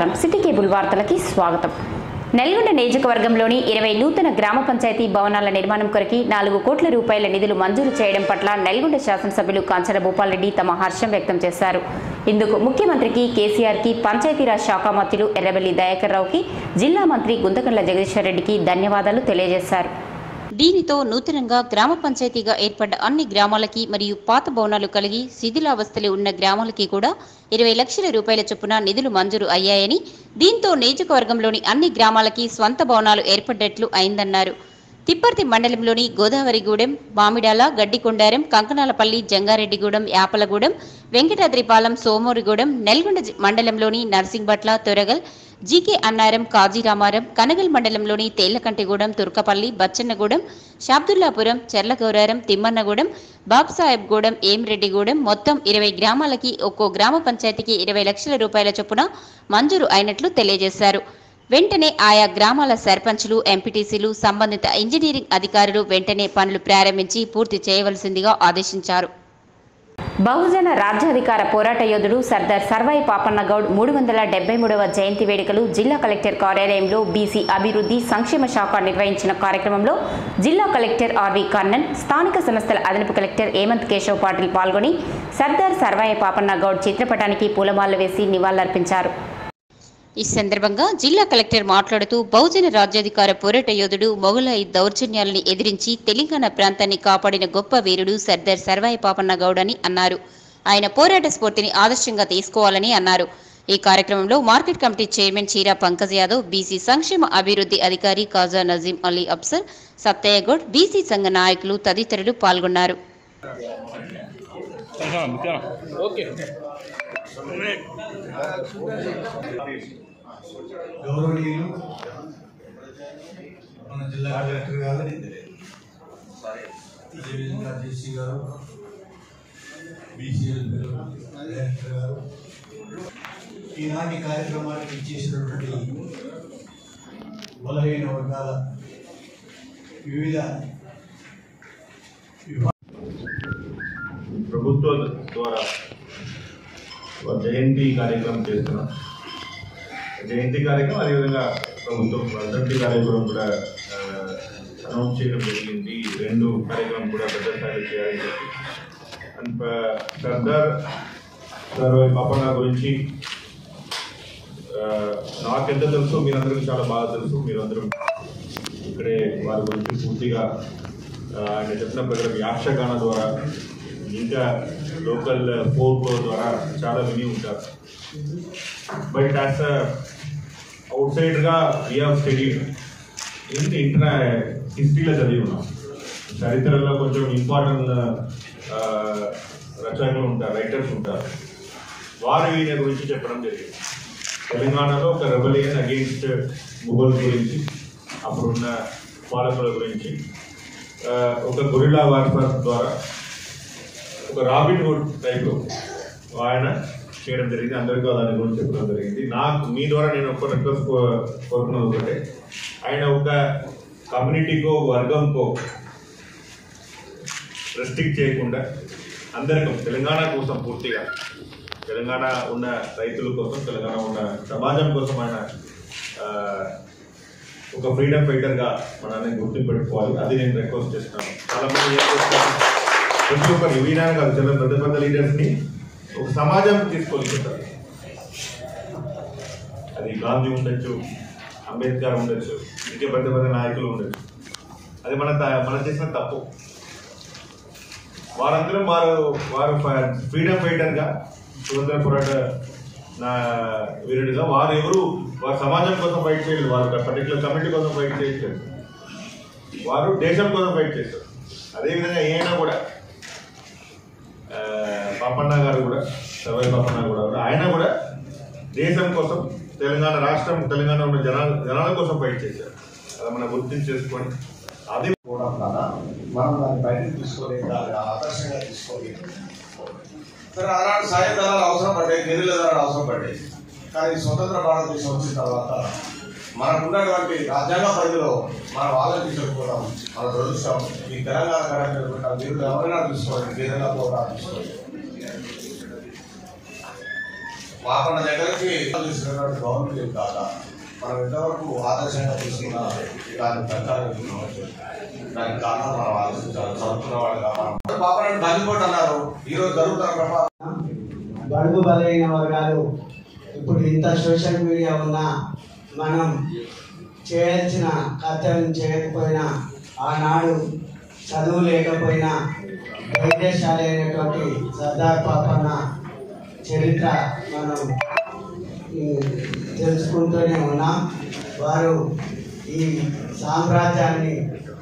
నమస్కారం city cable వార్తలకి స్వాగతం నల్గొండ నియోజకవర్గంలోని ఇరవై నూతన గ్రామ పంచాయతీ భవనాల నిర్మాణం కొరకి నాలుగు కోట్ల రూపాయల నిధులు మంజూరు చేయడం పట్ల నల్గొండ శాసనసభ్యులు కాంచన భూపాల్రెడ్డి తమ హర్షం వ్యక్తం చేశారు ఇందుకు ముఖ్యమంత్రికి కేసీఆర్కి పంచాయతీరాజ్ శాఖ మంత్రులు ఎర్రబెల్లి దయాకర్ రావుకి జిల్లా మంత్రి గుంతకండ్ల జగదీశ్వర్ రెడ్డికి ధన్యవాదాలు తెలియజేశారు దీనితో నూతనంగా గ్రామ పంచాయతీగా ఏర్పడ్డ అన్ని గ్రామాలకి మరియు పాత భవనాలు కలిగి శిథిలావస్థలో ఉన్న గ్రామాలకి కూడా ఇరవై లక్షల రూపాయల చొప్పున నిధులు మంజూరు అయ్యాయని దీంతో నియోజకవర్గంలోని అన్ని గ్రామాలకి స్వంత భవనాలు ఏర్పడ్డట్లు అయిందన్నారు తిప్పర్తి మండలంలోని గోదావరిగూడెం మామిడాల గడ్డికొండారం కంకనాలపల్లి జంగారెడ్డిగూడెం యాపలగూడెం వెంకటాద్రిపాలెం సోమూరిగూడెం నల్గొండ జి- మండలంలోని నర్సింగ్బట్ల తొరగల్ జీకే అన్నారం కాజీరామారం కనగల్ మండలంలోని తేళ్లకంటిగూడెం తుర్కపల్లి బచ్చన్నగూడెం షాబ్దుల్లాపురం చెర్లగౌరారం తిమ్మన్నగూడెం బాబ్సాహెబ్గూడెం ఏంరెడ్డిగూడెం మొత్తం ఇరవై గ్రామాలకి ఒక్కో గ్రామ పంచాయతీకి ఇరవై లక్షల రూపాయల చొప్పున మంజూరు అయినట్లు తెలియజేశారు వెంటనే ఆయా గ్రామాల సర్పంచులు ఎంపీటీసీలు సంబంధిత ఇంజనీరింగ్ అధికారులు వెంటనే పనులు ప్రారంభించి పూర్తి చేయవలసిందిగా ఆదేశించారు బహుజన రాజ్యాధికార పోరాట యోధుడు సర్దార్ సర్వాయి పాపన్న గౌడ్ మూడు వందల డెబ్బై మూడవ జయంతి వేడుకలు జిల్లా కలెక్టర్ కార్యాలయంలో బీసీ అభివృద్ధి సంక్షేమ శాఖ నిర్వహించిన కార్యక్రమంలో జిల్లా కలెక్టర్ ఆర్వి కర్ణన్ స్థానిక సంస్థల అదనపు కలెక్టర్ హేమంత్ కేశవ్ పాటిల్ పాల్గొని సర్దార్ సర్వాయి పాపన్న గౌడ్ చిత్రపటానికి పూలమాలలు వేసి నివాళులర్పించారు ఈ సందర్భంగా జిల్లా కలెక్టర్ మాట్లాడుతూ బహుజన రాజ్యాధికార పోరాట యోధుడు మొఘలాయి దౌర్జన్యాలని ఎదిరించి తెలంగాణ ప్రాంతాన్ని కాపాడిన గొప్ప వీరుడు సర్దార్ సర్వాయి పాపన్న గౌడ్ అని అన్నారు ఆయన పోరాట స్ఫూర్తిని ఆదర్శంగా తీసుకోవాలని అన్నారు ఈ కార్యక్రమంలో మార్కెట్ కమిటీ చైర్మన్ చీరా పంకజ్ యాదవ్ బీసీ సంక్షేమ అభివృద్ధి అధికారి కాజా నజీం అలీ అఫ్సర్ సత్తయ్య గౌడ్ బీసీ సంఘ నాయకులు తదితరులు పాల్గొన్నారు ఓకే గౌరవనీయులు మన జిల్లా కలెక్టర్ గారు అదేవిధంగా జేసీ గారు బీసీఎల్ డైరెక్టర్ గారు ఈనాటి కార్యక్రమానికి ఇచ్చేసినటువంటి బలహీన వర్గాల వివిధ ప్రభుత్వ ద్వారా ఒక జయంతి కార్యక్రమం చేస్తున్నాం జయంతి కార్యక్రమం అదేవిధంగా ప్రభుత్వం వర్ధంతి కార్యక్రమం కూడా ఆ, అనౌన్స్ చేయడం జరిగింది ఈ రెండు కార్యక్రమం కూడా పెద్ద స్థాయిలో చేయాలని చెప్పి అండ్ ప- సర్దార్ సర్వై పాపన్న గురించి ఆ, నాకెంత తెలుసు మీరందరికీ చాలా బాగా తెలుసు మీరందరూ ఇక్కడే వారి గురించి పూర్తిగా ఆ, ఆయన చెప్పిన ప్రకారం యాక్షగాన ద్వారా ఇంకా లోకల్ ఫోక్ ద్వారా చాలా విని ఉంటారు బట్ యాజ్ అవుట్ సైడ్గా వీ హావ్ స్టడీ ఏంటి ఇంటర్ హిస్టరీలో చదివి ఉన్నాం చరిత్రలో కొంచెం ఇంపార్టెంట్ రచనలు ఉంటారు రైటర్స్ ఉంటారు వారు ఈయన గురించి చెప్పడం జరిగింది తెలంగాణలో ఒక రెబలియన్ అగెయిన్స్ట్ ముఘల్ గురించి అప్పుడున్న పాలకుల గురించి ఆ, ఒక గొరిల్లా వార్ఫర్ ద్వారా ఒక రాబిన్ హుడ్ టైప్లో ఆయన చేయడం జరిగింది అందరికీ దాని గురించి చెప్పడం జరిగింది నాకు మీ ద్వారా నేను ఒక రిక్వెస్ట్ కోరుకున్నది ఒకటే ఆయన ఒక కమ్యూనిటీకో వర్గంకో రెస్ట్రిక్ట్ చేయకుండా అందరికీ తెలంగాణ కోసం పూర్తిగా తెలంగాణ ఉన్న రైతుల కోసం తెలంగాణ ఉన్న సమాజం కోసం ఆయన ఆ, ఒక ఫ్రీడమ్ ఫైటర్గా మనల్ని గుర్తు పెట్టుకోవాలి అది నేను రిక్వెస్ట్ చేస్తున్నాను చాలా మంది ఏం చేస్తారు ప్రతి ఒక్కరు వీరాన్ని కాదు చాలా పెద్ద పెద్ద లీడర్స్ని ఒక సమాజం తీసుకోలేకుంటారు అది గాంధీ ఉండొచ్చు అంబేద్కర్ ఉండొచ్చు ఇంకా పెద్ద పెద్ద నాయకులు ఉండొచ్చు అది మన త- మనం చేసిన తప్పు వారందరూ వారు వారు ఫ్రీడమ్ ఫైటర్గా స్వతంత్ర పోరాట నా వీరుడిగా వారు ఎవరు వారు సమాజం కోసం ఫైట్ చేయలేదు వారు పర్టికులర్ కమిటీ కోసం ఫైట్ చేయట్లేదు వారు దేశం కోసం ఫైట్ చేశారు అదేవిధంగా ఈయన కూడా ఆ, పాపన్న గారు కూడా సర్వై పాపన్న కూడా కూడా ఆయన కూడా దేశం కోసం తెలంగాణ రాష్ట్రం తెలంగాణ ఉన్న జనాల జనాల కోసం ఫైట్ చేశారు అది మనం గుర్తించి చేసుకొని అది కూడా కదా మనం దాన్ని బయటకు తీసుకోలేదు దాన్ని ఆదర్శంగా తీసుకోలేదు సరే ఆనాడు సాయం దళాలు అవసరం పడ్డాయి గెరిల దళాలు అవసరం పడ్డాయి కానీ స్వతంత్ర భారతదేశం వచ్చిన తర్వాత మనకున్నటువంటి రాజ్యాంగ పరిధిలో మనం ఆలోచించకపోవడం మన దురదృష్టం ఈ తెలంగాణ కరెక్ట్ మీరు ఎవరైనా తీసుకోండి గెరిల పోరాటం తీసుకోండి వాపన్న దగ్గరికి తీసుకున్నటువంటి గవర్నమెంట్ కాక మనం ఎంతవరకు ఆదర్శంగా తీసుకున్న దాన్ని ప్రచారం చేసుకోవచ్చు దానికి కారణం మనం ఆలోచించాలి చదువుతున్న వాళ్ళు కావాలి పాపని బందిపోటు అన్నారు ఈ రోజు జరుగుతున్న ప్రభావం బడుగు బలైన వర్గాలు ఇప్పుడు ఇంత సోషల్ మీడియా ఉన్నా మనం చేయాల్సిన కర్తవ్యం చేయకపోయినా ఆనాడు చదువు లేకపోయినా ధైర్యశాలి అయినటువంటి సర్దార్ పాపన్న చరిత్ర మనం ఈ, తెలుసుకుంటూనే ఉన్నాం వారు ఈ సామ్రాజ్యాన్ని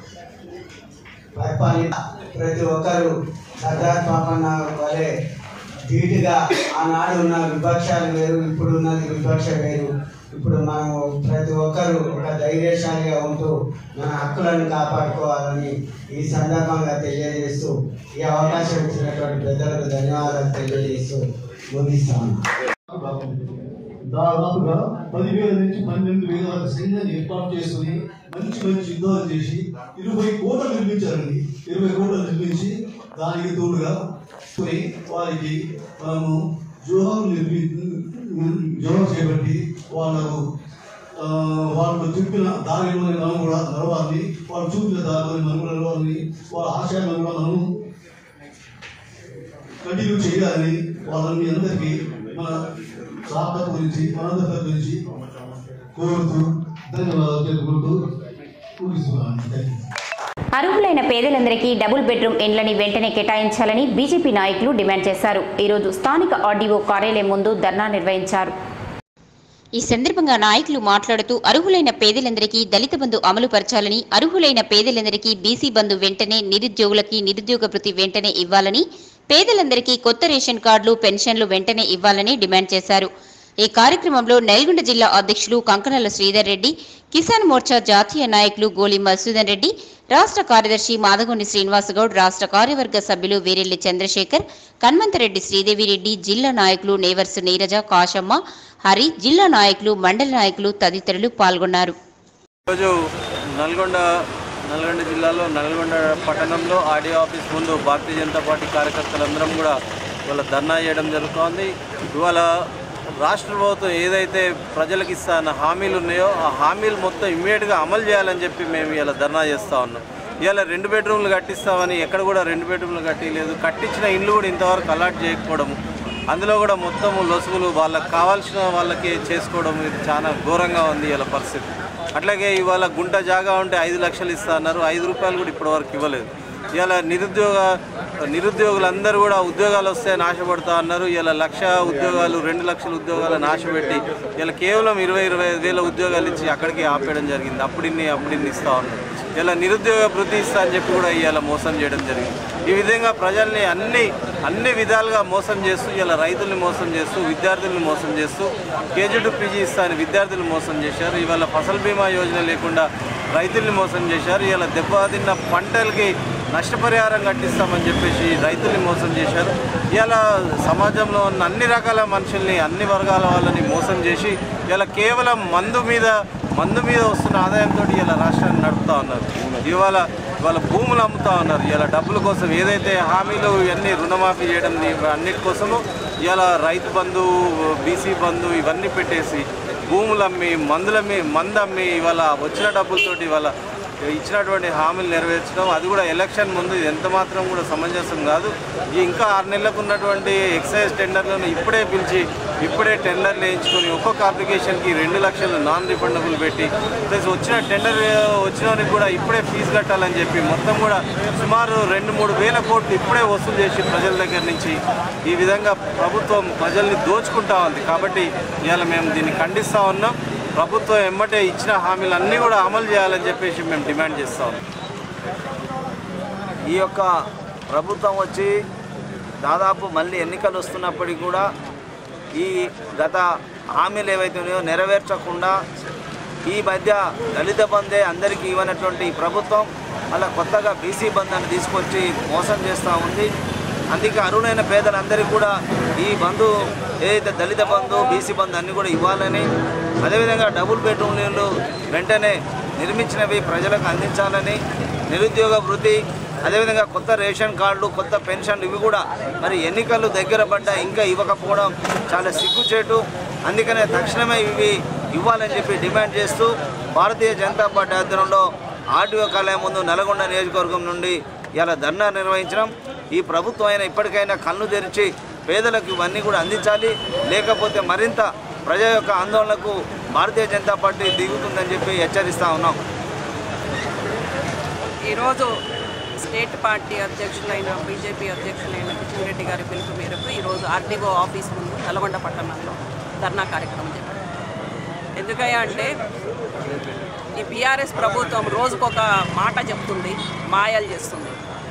పరిపాలన ప్రతి ఒక్కరు సర్దార్ పాపన్న వలె ధీటుగా ఆనాడు ఉన్న విపక్షాలు వేరు ఇప్పుడు ఉన్నది విపక్ష వేరు ఇప్పుడు మనము ప్రతి ఒక్కరు ఒక ధైర్యశాలిగా ఉంటూ మన హక్కులను కాపాడుకోవాలని ఈ సందర్భంగా తెలియజేస్తూ ఈ అవకాశం ఇచ్చినటువంటి పెద్దలకు ధన్యవాదాలు తెలియజేస్తూ ముగిస్తాను దాదాపుగా పదివేల నుంచి పన్నెండు వేల వరకు సైన్యాన్ని ఏర్పాటు చేసుకుని మంచి మంచి యుద్ధాలు చేసి ఇరవై కోట్లు నిర్మించారండి ఇరవై కోట్లు నిర్మించి దానికి తోడుగా పోయి వారికి మనము జోహాలు నిర్మి జోహం చేపట్టి వాళ్ళకు ఆ, వాళ్ళు చెప్పిన దారిలోనే మనం కూడా నడవాలి వాళ్ళు చూపిన దారిలోనే మనం కూడా నడవాలని వాళ్ళ ఆశయాలను కూడా మనం కంటిన్యూ చేయాలని వాళ్ళని అందరికీ మన స్వార్థ గురించి మనందరి గురించి కోరుతూ ధన్యవాదాలు తెలుపుకుంటూ ముగిస్తున్నాను థ్యాంక్ యూ అర్హులైన పేదలందరికీ డబుల్ బెడ్రూమ్ ఇండ్లని వెంటనే కేటాయించాలని బీజేపీ నాయకులు డిమాండ్ చేశారు ఈరోజు స్థానిక ఆర్డీఓ కార్యాలయం ముందు ధర్నా నిర్వహించారు ఈ సందర్భంగా నాయకులు మాట్లాడుతూ అర్హులైన పేదలందరికీ దళిత బంధు అమలు పరచాలని అర్హులైన పేదలందరికీ బీసీ బంధు వెంటనే నిరుద్యోగులకి నిరుద్యోగ భృతి వెంటనే ఇవ్వాలని పేదలందరికీ కొత్త రేషన్ కార్డులు పెన్షన్లు వెంటనే ఇవ్వాలని డిమాండ్ చేశారు ఈ కార్యక్రమంలో నల్గొండ జిల్లా అధ్యక్షులు కంకణాల శ్రీధర్ రెడ్డి కిసాన్ మోర్చా జాతీయ నాయకులు గోలి మధుసూదన్ రెడ్డి రాష్ట్ర కార్యదర్శి మాదగొండి శ్రీనివాసగౌడ్ రాష్ట్ర కార్యవర్గ సభ్యులు వీరెల్లి చంద్రశేఖర్ కన్మంతరెడ్డి శ్రీదేవిరెడ్డి జిల్లా నాయకులు నేవర్సు నీరజ కాశమ్మ హరి జిల్లా నాయకులు మండల నాయకులు తదితరులు పాల్గొన్నారు ఈరోజు నల్గొండ నల్గొండ జిల్లాలో నల్గొండ పట్టణంలో ఆర్డీఓ ఆఫీస్ ముందు భారతీయ జనతా పార్టీ కార్యకర్తలందరం కూడా ఇవాళ ధర్నా చేయడం జరుగుతోంది ఇవాళ రాష్ట్ర ప్రభుత్వం ఏదైతే ప్రజలకు ఇస్తాన హామీలు ఉన్నాయో ఆ హామీలు మొత్తం ఇమ్మీడియట్గా అమలు చేయాలని చెప్పి మేము ఇలా ధర్నా చేస్తూ ఉన్నాం ఇవాళ రెండు బెడ్రూమ్లు కట్టిస్తామని ఎక్కడ కూడా రెండు బెడ్రూమ్లు కట్టిలేదు కట్టించిన ఇల్లు కూడా ఇంతవరకు అలాట్ చేయకపోవడం అందులో కూడా మొత్తం లొసుగులు వాళ్ళకి కావాల్సిన వాళ్ళకి చేసుకోవడం ఇది చాలా ఘోరంగా ఉంది ఇలా పరిస్థితి అట్లాగే ఇవాళ గుంట జాగా ఉంటే ఐదు లక్షలు ఇస్తా అన్నారు ఐదు రూపాయలు కూడా ఇప్పటివరకు ఇవ్వలేదు ఇవాళ నిరుద్యోగ నిరుద్యోగులందరూ కూడా ఉద్యోగాలు వస్తాయని ఆశపడతా అన్నారు ఇలా లక్ష ఉద్యోగాలు రెండు లక్షల ఉద్యోగాలను ఆశపెట్టి ఇలా కేవలం ఇరవై ఇరవై ఐదు వేల ఉద్యోగాలు ఇచ్చి అక్కడికి ఆపేయడం జరిగింది అప్పుడిన్ని అప్పుడిన్ని ఇస్తా ఉన్నారు ఇలా నిరుద్యోగ వృత్తి ఇస్తా అని చెప్పి కూడా ఇవాళ మోసం చేయడం జరిగింది ఈ విధంగా ప్రజల్ని అన్ని అన్ని విధాలుగా మోసం చేస్తూ ఇలా రైతుల్ని మోసం చేస్తూ విద్యార్థుల్ని మోసం చేస్తూ కేజీ టు పీజీ ఇస్తా అని విద్యార్థులు మోసం చేశారు ఇవాళ ఫసల్ బీమా యోజన లేకుండా రైతుల్ని మోసం చేశారు ఇలా దెబ్బతిన్న పంటలకి నష్టపరిహారం కట్టిస్తామని చెప్పేసి రైతుల్ని మోసం చేశారు ఇలా సమాజంలో ఉన్న అన్ని రకాల మనుషుల్ని అన్ని వర్గాల వాళ్ళని మోసం చేసి ఇలా కేవలం మందు మీద మందు మీద వస్తున్న ఆదాయంతో ఇలా రాష్ట్రాన్ని నడుపుతా ఉన్నారు ఇవాళ ఇవాళ భూములు అమ్ముతా ఉన్నారు ఇలా డబ్బుల కోసం ఏదైతే హామీలు ఇవన్నీ రుణమాఫీ చేయడం ఇవి అన్నిటి కోసము ఇలా రైతు బంధు బీసీ బంధు ఇవన్నీ పెట్టేసి భూములు అమ్మి మందులమ్మి మందు అమ్మి ఇవాళ వచ్చిన డబ్బులతోటి ఇవాళ ఇచ్చినటువంటి హామీలు నెరవేర్చడం అది కూడా ఎలక్షన్ ముందు ఇది ఎంత మాత్రం కూడా సమంజసం కాదు ఈ ఇంకా ఆరు నెలలకు ఉన్నటువంటి ఎక్సైజ్ టెండర్లను ఇప్పుడే పిలిచి ఇప్పుడే టెండర్లు వేయించుకొని ఒక్కొక్క అప్లికేషన్కి రెండు లక్షలు నాన్ రిఫండబుల్ పెట్టి ప్లస్ వచ్చిన టెండర్ వచ్చిన వారికి కూడా ఇప్పుడే ఫీజు కట్టాలని చెప్పి మొత్తం కూడా సుమారు రెండు మూడు వేల కోట్లు ఇప్పుడే వసూలు చేసి ప్రజల దగ్గర నుంచి ఈ విధంగా ప్రభుత్వం ప్రజల్ని దోచుకుంటా ఉంది కాబట్టి ఇవాళ మేము దీన్ని ఖండిస్తూ ఉన్నాం ప్రభుత్వం ఎమ్మటే ఇచ్చిన హామీలు అన్నీ కూడా అమలు చేయాలని చెప్పేసి మేము డిమాండ్ చేస్తా ఉన్నాం ఈ యొక్క ప్రభుత్వం వచ్చి దాదాపు మళ్ళీ ఎన్నికలు వస్తున్నప్పటికీ కూడా ఈ గత హామీలు ఏవైతే ఉన్నాయో నెరవేర్చకుండా ఈ మధ్య దళిత బందే అందరికీ ఇవ్వనటువంటి ఈ ప్రభుత్వం మళ్ళీ కొత్తగా బీసీ బంధాన్ని తీసుకొచ్చి మోసం చేస్తూ ఉంది అందుకే అరుణైన పేదలందరికీ కూడా ఈ బంధు ఏదైతే దళిత బంధు బీసీ బంధు అన్నీ కూడా ఇవ్వాలని అదేవిధంగా డబుల్ బెడ్రూమ్ ఇళ్ళు వెంటనే నిర్మించినవి ప్రజలకు అందించాలని నిరుద్యోగ వృత్తి అదేవిధంగా కొత్త రేషన్ కార్డులు కొత్త పెన్షన్లు ఇవి కూడా మరి ఎన్నికలు దగ్గర పడ్డా ఇంకా ఇవ్వకపోవడం చాలా సిగ్గుచేటు అందుకనే తక్షణమే ఇవి ఇవ్వాలని చెప్పి డిమాండ్ చేస్తూ భారతీయ జనతా పార్టీ ఆధ్వర్యంలో ఆర్టీఓ కార్యాలయం ముందు నల్గొండ నియోజకవర్గం నుండి ఇలా ధర్నా నిర్వహించడం ఈ ప్రభుత్వం అయినా ఇప్పటికైనా కళ్ళు తెరిచి పేదలకు ఇవన్నీ కూడా అందించాలి లేకపోతే మరింత ప్రజల యొక్క ఆందోళనకు భారతీయ జనతా పార్టీ దిగుతుందని చెప్పి హెచ్చరిస్తా ఉన్నాం ఈరోజు స్టేట్ పార్టీ అధ్యక్షులైన బీజేపీ అధ్యక్షులైన కిషన్ రెడ్డి గారి పిలుపు మేరకు ఈరోజు ఆర్డీఓ ఆఫీస్ ముందు నల్గొండ పట్టణంలో ధర్నా కార్యక్రమం చేపట్టారు ఎందుకయ్యా అంటే ఈ బీఆర్ఎస్ ప్రభుత్వం రోజుకొక మాట చెప్తుంది మాయలు చేస్తుంది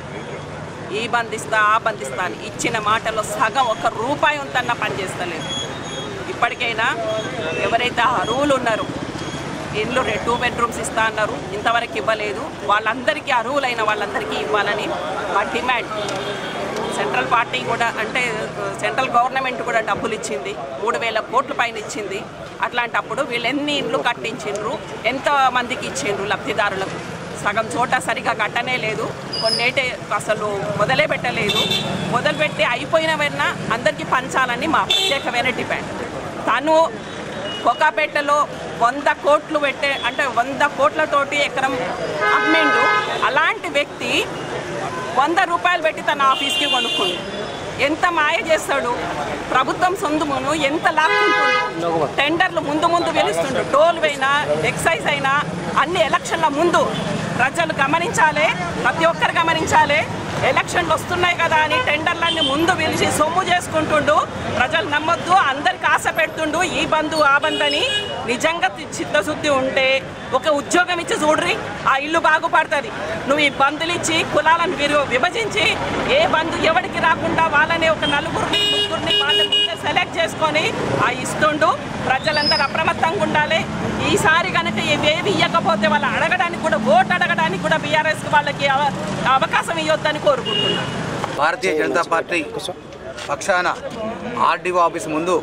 ఈ బంధిస్తా ఆ బంధిస్తా అని ఇచ్చిన మాటలో సగం ఒక రూపాయి ఉందన్న పనిచేస్తలేదు ఇప్పటికైనా ఎవరైతే అర్హులు ఉన్నారో ఇల్లు రె- టూ బెడ్రూమ్స్ ఇస్తా అన్నారు ఇంతవరకు ఇవ్వలేదు వాళ్ళందరికీ అర్హులైన వాళ్ళందరికీ ఇవ్వాలని మా డిమాండ్ సెంట్రల్ పార్టీ కూడా అంటే సెంట్రల్ గవర్నమెంట్ కూడా డబ్బులు ఇచ్చింది మూడు వేల కోట్ల పైన ఇచ్చింది అట్లాంటప్పుడు వీళ్ళు ఎన్ని ఇండ్లు కట్టించిండ్రు ఎంత మందికి ఇచ్చిండ్రు లబ్ధిదారులకు సగం చోట సరిగా కట్టనే లేదు కొన్నేటే అసలు మొదలే పెట్టలేదు మొదలుపెట్టి అయిపోయినవైనా అందరికీ పంచాలని మా ప్రత్యేకమైన డిమాండ్ తను కొకాపేటలో వంద కోట్లు పెట్టే అంటే వంద కోట్లతోటి ఎకరం అమ్మిండు అలాంటి వ్యక్తి వంద రూపాయలు పెట్టి తన ఆఫీస్కి కొనుక్కుండు ఎంత మాయ చేస్తాడు ప్రభుత్వం సొందుమును ఎంత లాక్కుంటుండు టెండర్లు ముందు ముందు పిలుస్తుండు టోల్ అయినా ఎక్సైజ్ అయినా అన్ని ఎలక్షన్ల ముందు ప్రజలు గమనించాలి ప్రతి ఒక్కరు గమనించాలి ఎలక్షన్లు వస్తున్నాయి కదా అని టెండర్లన్నీ ముందు పిలిచి సొమ్ము చేసుకుంటుండు ప్రజలు నమ్మొద్దు అందరికి ఆశ పెడుతుండు ఈ బంధు ఆ బంధు అని నిజంగా తి- చిత్తశుద్ధి ఉంటే ఒక ఉద్యోగం ఇచ్చి చూడ్రి ఆ ఇల్లు బాగుపడుతుంది నువ్వు ఈ బంధులు ఇచ్చి కులాలను విరు విభజించి ఏ బంధు ఎవరికి రాకుండా వాళ్ళని ఒక నలుగురిని ముగ్గురిని వాళ్ళ ముందే సెలెక్ట్ చేసుకొని ఆ ఇస్తుండు ప్రజలందరూ అప్రమత్తంగా ఉండాలి ఈసారి కనుక ఇవేవి ఇవ్వకపోతే వాళ్ళు అడగడానికి కూడా ఓటు అడగడానికి కూడా బీఆర్ఎస్ వాళ్ళకి అవ- అవకాశం ఇవ్వొద్దని కోరుకుంటున్నాను భారతీయ జనతా పార్టీ పక్షాన ఆర్డీఓ ఆఫీస్ ముందు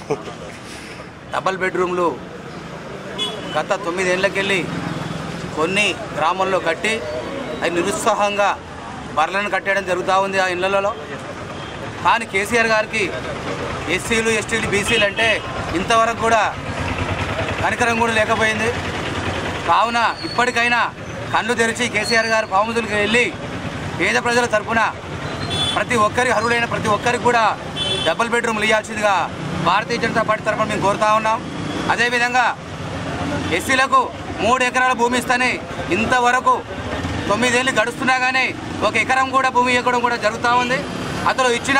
డబల్ బెడ్రూమ్లు గత తొమ్మిదేళ్ళకెళ్ళి కొన్ని గ్రామాల్లో కట్టి అవి నిరుత్సాహంగా బర్లను కట్టేయడం జరుగుతూ ఉంది ఆ ఇళ్లలో కానీ కేసీఆర్ గారికి ఎస్సీలు ఎస్టీలు బీసీలు అంటే ఇంతవరకు కూడా కనికరం కూడా లేకపోయింది కావున ఇప్పటికైనా కళ్ళు తెరిచి కేసీఆర్ గారు పాముదులకు వెళ్ళి పేద ప్రజల తరపున ప్రతి ఒక్కరి అర్హులైన ప్రతి ఒక్కరికి కూడా డబుల్ బెడ్రూమ్లు ఇవ్వాల్సిందిగా భారతీయ జనతా పార్టీ తరఫున మేము కోరుతా ఉన్నాం అదేవిధంగా ఎస్సీలకు మూడు ఎకరాల భూమి ఇస్తని ఇంతవరకు తొమ్మిదేళ్ళు గడుస్తున్నా కానీ ఒక ఎకరం కూడా భూమి ఇవ్వడం కూడా జరుగుతూ ఉంది అతను ఇచ్చిన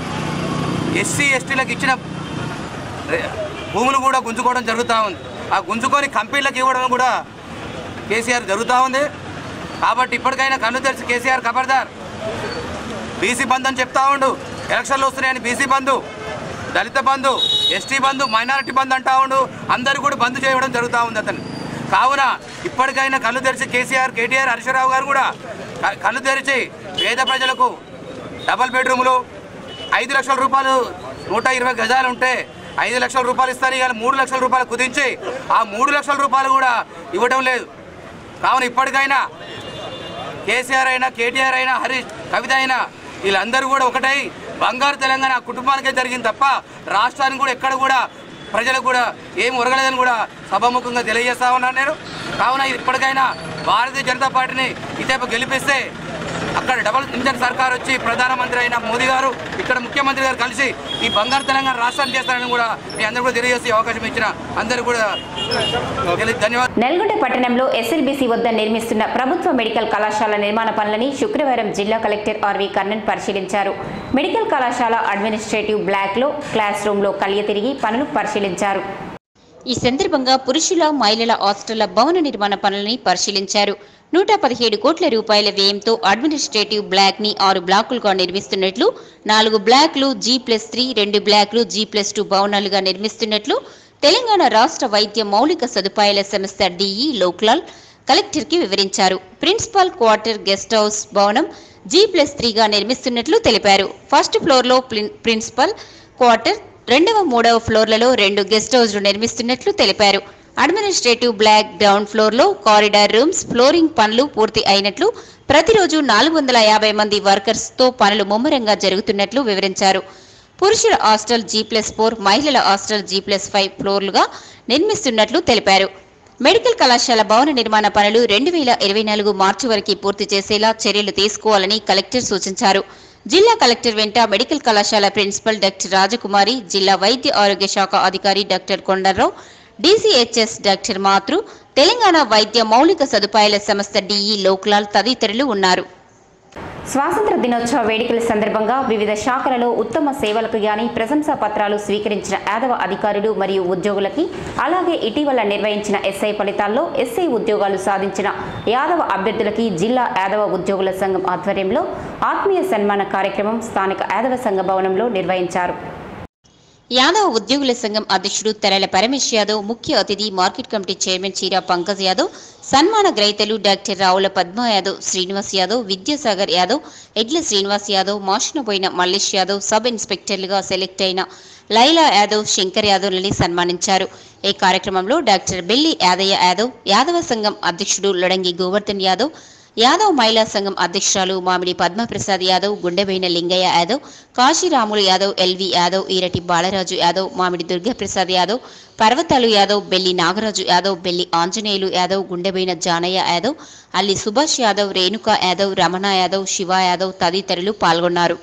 ఎస్సీ ఎస్టీలకు ఇచ్చిన రే- భూములు కూడా గుంజుకోవడం జరుగుతూ ఉంది ఆ గుంజుకొని కంపెనీలకు ఇవ్వడం కూడా కేసీఆర్ జరుగుతూ ఉంది కాబట్టి ఇప్పటికైనా కన్ను తెరిచి కేసీఆర్ ఖబర్దార్ బీసీ బంధు అని చెప్తా ఉండు ఎలక్షన్లు వస్తున్నాయని B C Bandhu Dalit Bandhu S T Bandhu minority Bandhu అంటా ఉండు అందరూ కూడా బంధు చేయడం జరుగుతూ ఉంది అతను కావున ఇప్పటికైనా కళ్ళు తెరిచి కేసీఆర్ కేటీఆర్ హరీశ్రావు గారు కూడా క- కళ్ళు తెరిచి పేద ప్రజలకు డబల్ బెడ్రూములు ఐదు లక్షల రూపాయలు నూట ఇరవై గజాలు ఉంటే ఐదు లక్షల రూపాయలు ఇస్తారు ఇవాళ మూడు లక్షల రూపాయలు కుదించి ఆ మూడు లక్షల రూపాయలు కూడా ఇవ్వడం లేదు కావున ఇప్పటికైనా కేసీఆర్ అయినా కేటీఆర్ అయినా హరీష్ కవిత అయినా వీళ్ళందరూ కూడా ఒకటై బంగారు తెలంగాణ ఆ కుటుంబానికే జరిగింది తప్ప రాష్ట్రానికి కూడా ఎక్కడ కూడా ప్రజలకు కూడా ఏం ఒరగలేదని కూడా సభాముఖంగా తెలియజేస్తా ఉన్నాను నేను కావున ఇప్పటికైనా భారతీయ జనతా పార్టీని ఇతేపు గెలిపిస్తే అక్కడ డబుల్ ఇంజన్ సర్కార్ వచ్చి ప్రధానమంత్రి అయిన మోదీ గారు ఇక్కడ ముఖ్యమంత్రి గారు కలిసి ఈ బంగారు తెలంగాణ రాష్ట్రాన్ని చేస్తారని కూడా మీ అందరూ కూడా తెలియజేసే అవకాశం ఇచ్చిన అందరూ కూడా తెలి- ధన్యవాదాలు నల్గొండ పట్టణంలో ఎస్ఎల్బీసీ వద్ద నిర్మిస్తున్న ప్రభుత్వ మెడికల్ కళాశాల నిర్మాణ పనులని శుక్రవారం జిల్లా కలెక్టర్ ఆర్వి కర్ణన్ పరిశీలించారు మెడికల్ కళాశాల అడ్మినిస్ట్రేటివ్ బ్లాక్లో క్లాస్ రూమ్లో కలియ తిరిగి పనులు పరిశీలించారు ఈ సందర్భంగా పురుషుల మహిళల హాస్టళ్ల భవన నిర్మాణ పనులని పరిశీలించారు నూట పదిహేడు కోట్ల రూపాయల వ్యయంతో అడ్మినిస్ట్రేటివ్ బ్లాక్ ని ఆరు బ్లాకులుగా నిర్మిస్తున్నట్లు నాలుగు బ్లాక్లు జీ ప్లస్ త్రీ రెండు బ్లాక్లు జీ ప్లస్ టూ భవనాలుగా నిర్మిస్తున్నట్లు తెలంగాణ రాష్ట్ర వైద్య మౌలిక సదుపాయాల సంస్థ డిఈ లోక్లాల్ కలెక్టర్కి వివరించారు ప్రిన్సిపల్ క్వార్టర్ గెస్ట్ హౌస్ భవనం జీ ప్లస్ త్రీగా నిర్మిస్తున్నట్లు తెలిపారు ఫస్ట్ ఫ్లోర్లో ప్రిన్- ప్రిన్సిపల్ క్వార్టర్ రెండవ మూడవ ఫ్లోర్లలో రెండు గెస్ట్ హౌస్లు నిర్మిస్తున్నట్లు తెలిపారు అడ్మినిస్ట్రేటివ్ బ్లాక్ గ్రౌండ్ ఫ్లోర్లో కారిడార్ రూమ్స్ ఫ్లోరింగ్ పనులు పూర్తి అయినట్లు ప్రతిరోజు నాలుగు వందల యాభై మంది వర్కర్స్తో పనులు ముమ్మరంగా జరుగుతున్నట్లు వివరించారు పురుషుల హాస్టల్ జీ ప్లస్ ఫోర్ మహిళల హాస్టల్ జీ ప్లస్ ఫైవ్ ఫ్లోర్లుగా నిర్మిస్తున్నట్లు తెలిపారు మెడికల్ కళాశాల భవన నిర్మాణ పనులు రెండు వేల ఇరవై నాలుగు మార్చి వరకు పూర్తి చేసేలా చర్యలు తీసుకోవాలని కలెక్టర్ సూచించారు జిల్లా కలెక్టర్ వెంట మెడికల్ కళాశాల ప్రిన్సిపల్ డాక్టర్ రాజకుమారి జిల్లా వైద్య ఆరోగ్య శాఖ అధికారి డాక్టర్ కొండరావు డీసీహెచ్ఎస్ డాక్టర్ మాతృ తెలంగాణ వైద్య మౌలిక సదుపాయాల సంస్థ డిఈ లోక్లాల్ తదితరులు ఉన్నారు స్వాతంత్ర దినోత్సవ వేడుకల సందర్భంగా వివిధ శాఖలలో ఉత్తమ సేవలకు గాని ప్రశంసా పత్రాలు స్వీకరించిన యాదవ అధికారులు మరియు ఉద్యోగులకి అలాగే ఇటీవల నిర్వహించిన ఎస్ఐ ఫలితాల్లో ఎస్ఐ ఉద్యోగాలు సాధించిన యాదవ అభ్యర్థులకి జిల్లా యాదవ ఉద్యోగుల సంఘం ఆధ్వర్యంలో ఆత్మీయ సన్మాన కార్యక్రమం స్థానిక యాదవ సంఘ భవనంలో నిర్వహించారు యాదవ్ ఉద్యోగుల సంఘం అధ్యక్షుడు తెరల పరమేశ్ యాదవ్ ముఖ్య అతిథి మార్కెట్ కమిటీ చైర్మన్ చీరా పంకజ్ యాదవ్ సన్మాన గ్రహీతలు డాక్టర్ రావుల పద్మ యాదవ్ శ్రీనివాస్ యాదవ్ విద్యాసాగర్ యాదవ్ ఎడ్ల శ్రీనివాస్ యాదవ్ మాషనబోయిన మల్లేష్ యాదవ్ సబ్ ఇన్స్పెక్టర్లుగా సెలెక్ట్ అయిన లైలా యాదవ్ శంకర్ యాదవ్లని సన్మానించారు ఈ కార్యక్రమంలో డాక్టర్ బెల్లి యాదయ్య యాదవ్ యాదవ సంఘం అధ్యక్షుడు లొడంగి గోవర్ధన్ యాదవ్ యాదవ్ మహిళా సంఘం అధ్యక్షురాలు మామిడి పద్మప్రసాద్ యాదవ్ గుండెబైన లింగయ్య యాదవ్ కాశీరాములు యాదవ్ ఎల్వి యాదవ్ ఈరటి బాలరాజు యాదవ్ మామిడి దుర్గాప్రసాద్ యాదవ్ పర్వతాలు యాదవ్ బెల్లి నాగరాజు యాదవ్ బెల్లి ఆంజనేయులు యాదవ్ గుండెబైన జానయ్య యాదవ్ అల్లి సుభాష్ యాదవ్ రేణుకా యాదవ్ రమణ యాదవ్ శివ యాదవ్ తదితరులు పాల్గొన్నారు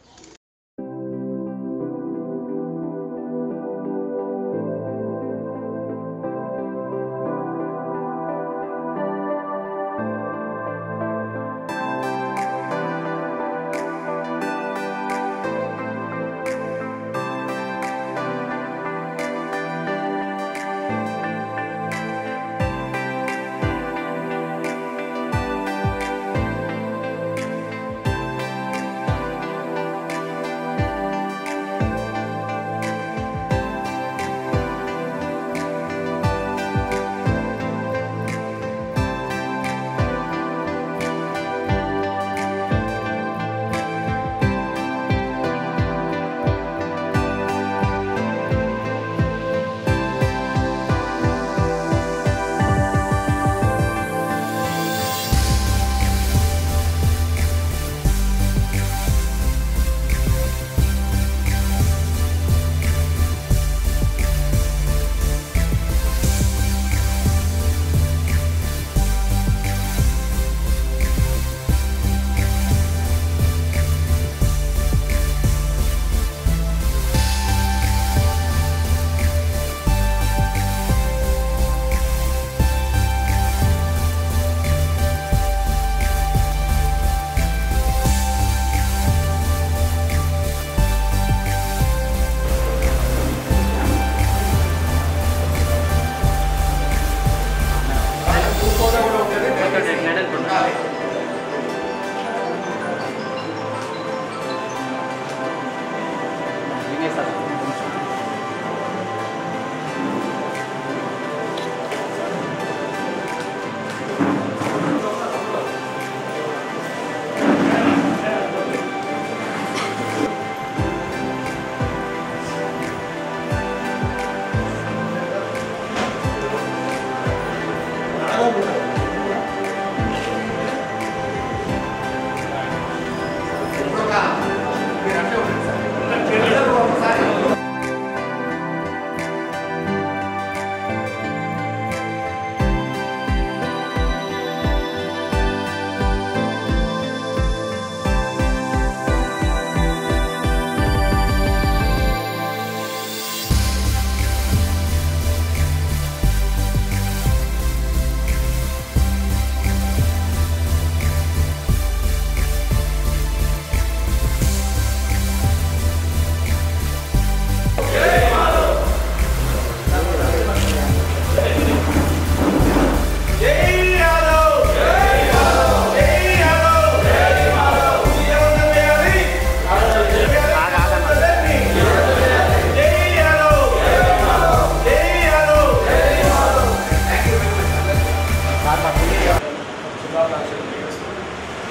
శుభాకాంక్షలు తెలియజేస్తున్నాను